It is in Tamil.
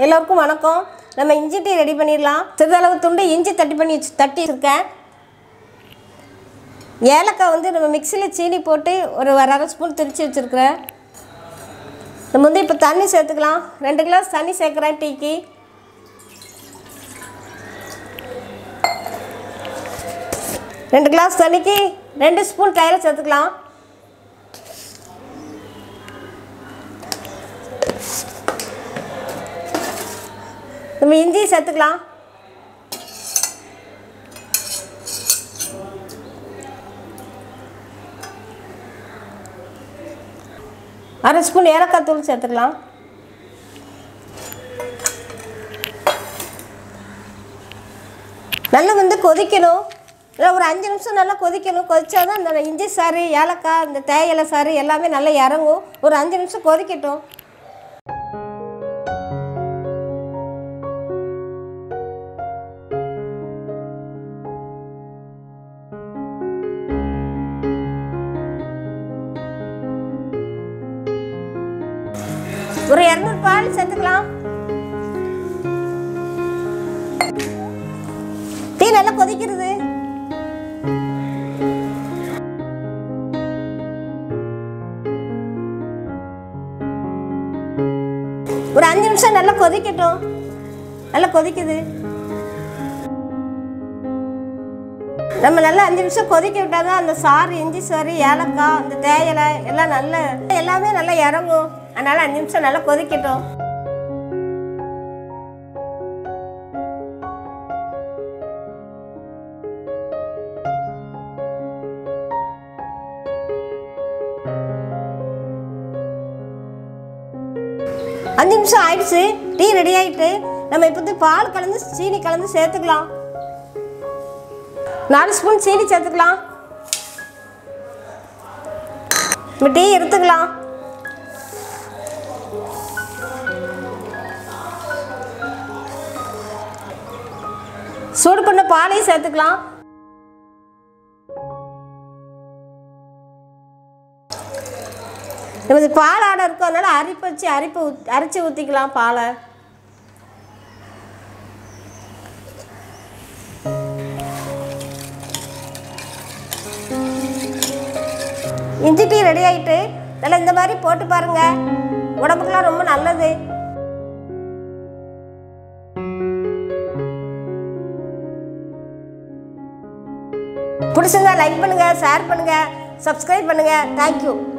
எல்லோருக்கும் வணக்கம் நம்ம இஞ்சி டீ ரெடி பண்ணிடலாம் சிறிதளவு துண்டு இஞ்சி தட்டி பண்ணி வச்சு தட்டி வச்சுருக்கேன் ஏலக்காய் வந்து நம்ம மிக்சியில் சீனி போட்டு ஒரு ஒரு அரை ஸ்பூன் திரிச்சு வச்சுருக்கிறேன் நம்ம வந்து இப்போ தண்ணி சேர்த்துக்கலாம் ரெண்டு கிளாஸ் தண்ணி சேர்க்குறேன் டீக்கு ரெண்டு கிளாஸ் தண்ணிக்கு ரெண்டு ஸ்பூன் தயிரை சேர்த்துக்கலாம் நம்ம இஞ்சி சேர்த்துக்கலாம் அரை ஸ்பூன் ஏலக்காய் தூள் சேர்த்துக்கலாம் நல்லா வந்து கொதிக்கணும் இல்லை ஒரு அஞ்சு நிமிஷம் நல்லா கொதிக்கணும் கொதிச்சா தான் இந்த இஞ்சி சாறு ஏலக்காய் இந்த தேயிலை சாறு எல்லாமே நல்லா இறங்கும் ஒரு அஞ்சு நிமிஷம் கொதிக்கட்டும் ஒரு இரநூறு பால் சேர்த்துக்கலாம் டீ நல்லா கொதிக்கிறது ஒரு அஞ்சு நிமிஷம் நல்லா கொதிக்கட்டும் நல்லா கொதிக்குது நம்ம நல்லா அஞ்சு நிமிஷம் கொதிக்க விட்டால் தான் அந்த சாறு இஞ்சி சாறு ஏலக்காய் அந்த தேயிலை எல்லாம் நல்ல எல்லாமே நல்லா இறங்கும் அதனால் அஞ்சு நிமிஷம் நல்லா கொதிக்கட்டும் அஞ்சு நிமிஷம் ஆயிடுச்சு டீ ரெடி ஆயிட்டு நம்ம இப்போ வந்து பால் கலந்து சீனி கலந்து சேர்த்துக்கலாம் நாலு ஸ்பூன் சீனி சேர்த்துக்கலாம் நம்ம டீ எடுத்துக்கலாம் சூடு பண்ண பாலையும் சேர்த்துக்கலாம் நமது பால் ஆடை இருக்கும் அதனால அரிப்பு வச்சு அரிப்பு ஊத் அரைச்சி ஊற்றிக்கலாம் பாலை இஞ்சி டீ ரெடி ஆயிட்டு நல்லா இந்த மாதிரி போட்டு பாருங்க உடம்புக்குலாம் ரொம்ப நல்லது பிடிச்சிருந்தா லைக் பண்ணுங்க ஷேர் பண்ணுங்க சப்ஸ்கிரைப் பண்ணுங்க தேங்க்யூ